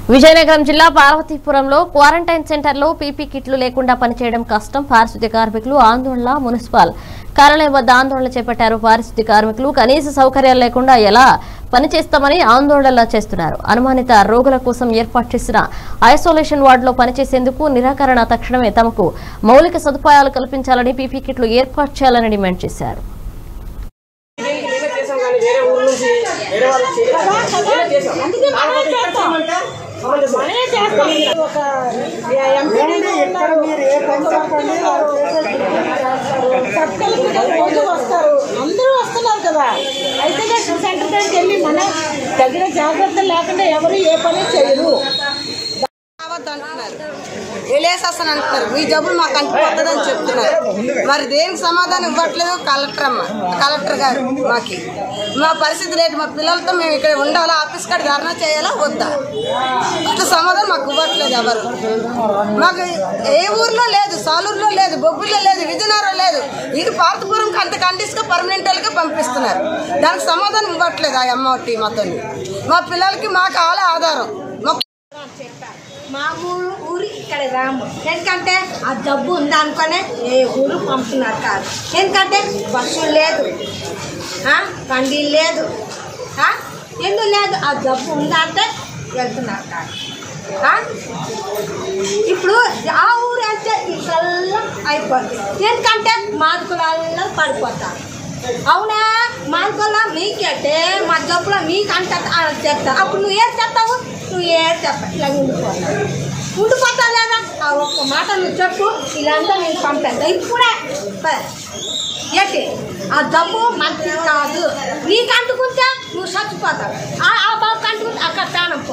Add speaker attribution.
Speaker 1: విజయనగరం జిల్లా పార్వతీపురంలో క్వారంటైన్ సెంటర్లో పీపీ కిట్లు లేకుండా పనిచేయడం కష్టం పారిశుద్ధ్య కార్మికులు ఆందోళన మున్సిపల్ కార్యాలయం వద్ద ఆందోళన చేపట్టారు పారిశుద్ధ్య కార్మికులు కనీస సౌకర్యాలు లేకుండా ఎలా పనిచేస్తామని ఆందోళన చేస్తున్నారు అనుమానిత రోగుల కోసం ఏర్పాటు చేసిన ఐసోలేషన్ వార్డులో పనిచేసేందుకు నిరాకరణ తక్షణమే తమకు మౌలిక సదుపాయాలు కల్పించాలని పీపీ కిట్లు ఏర్పాటు చేయాలని డిమాండ్ చేశారు
Speaker 2: దీనికి నేనే చేసాం కానీ వేరే ఊరు నుంచి వేరే వాళ్ళకి చేయలేదు. నేనే చేసాం. కాకపోతే ఇక్కడ చేయమంటే సమంజసం.
Speaker 3: ఒక ఎంపీడీ ఉన్నారు సబ్కలెక్టర్ రోజు వస్తారు అందరూ వస్తున్నారు కదా ఐసోలేషన్ సెంటర్ దగ్గరికి వెళ్ళి మనం తగిన జాగ్రత్తలు లేకుండా ఎవరు ఏ పని చేయరు
Speaker 4: రావద్దు అంటున్నారు వెళ్ళేసేస్తాను అంటున్నారు మీ జబ్బులు మాకు అంటుకుంటుందని చెప్తున్నారు మరి దేనికి సమాధానం ఇవ్వట్లేదు కలెక్టర్ అమ్మ కలెక్టర్ గారు మాకి మా పరిస్థితి లేదు మా పిల్లలతో మేము ఇక్కడ ఉండాలా ఆఫీస్ కాడ ధర్నా చేయాలా వద్దా అట్లా సమాధానం మాకు ఇవ్వట్లేదు ఎవరు మాకు ఏ ఊర్లో లేదు సాలూరులో లేదు బొబ్బుల్లో లేదు విజయనగరం లేదు ఇది పార్తపురంకి అంత కండిస్గా పర్మనెంట్గా పంపిస్తున్నారు దానికి సమాధానం ఇవ్వట్లేదు ఆ అమ్మ టీమాతో మా పిల్లలకి మాకు ఆల ఆధారం మా
Speaker 5: మా ఊరు ఊరు ఇక్కడ రాము ఎందుకంటే ఆ జబ్బు ఉందా అనుకునే ఏ ఊరు పంపుతున్నారు కాదు ఎందుకంటే బస్సులు లేదు ఆ, కండీలు లేదు ఆ, ఎందుకు లేదు ఆ జబ్బు ఉందా అంటే వెళ్తున్నారు కాదు ఆ? ఇప్పుడు ఆ ఊరు అంటే ఇకల్లా అయిపోద్ది ఎందుకంటే మాదుకులలో పడిపోతారు అవునా మాదుకుల మీకంటే మా జబ్బులో మీకు అంట చెప్తారు అప్పుడు నువ్వు ఏం చెప్తావు నువ్వు ఏం చెప్ప ఇలా ఉండిపోతావు ఉండిపోతావు లేదా ఆ ఒక్క మాట నువ్వు చెప్పు ఇదంతా నేను పంపేస్తా ఇప్పుడే ప- ఏంటి ఆ జబ్బు మంచిది కాదు నీకు అంటుకుంటే నువ్వు చచ్చిపోతావు ఆ ఆ బాబుకి అంటుకుంటే అక్కడ ప్రాణం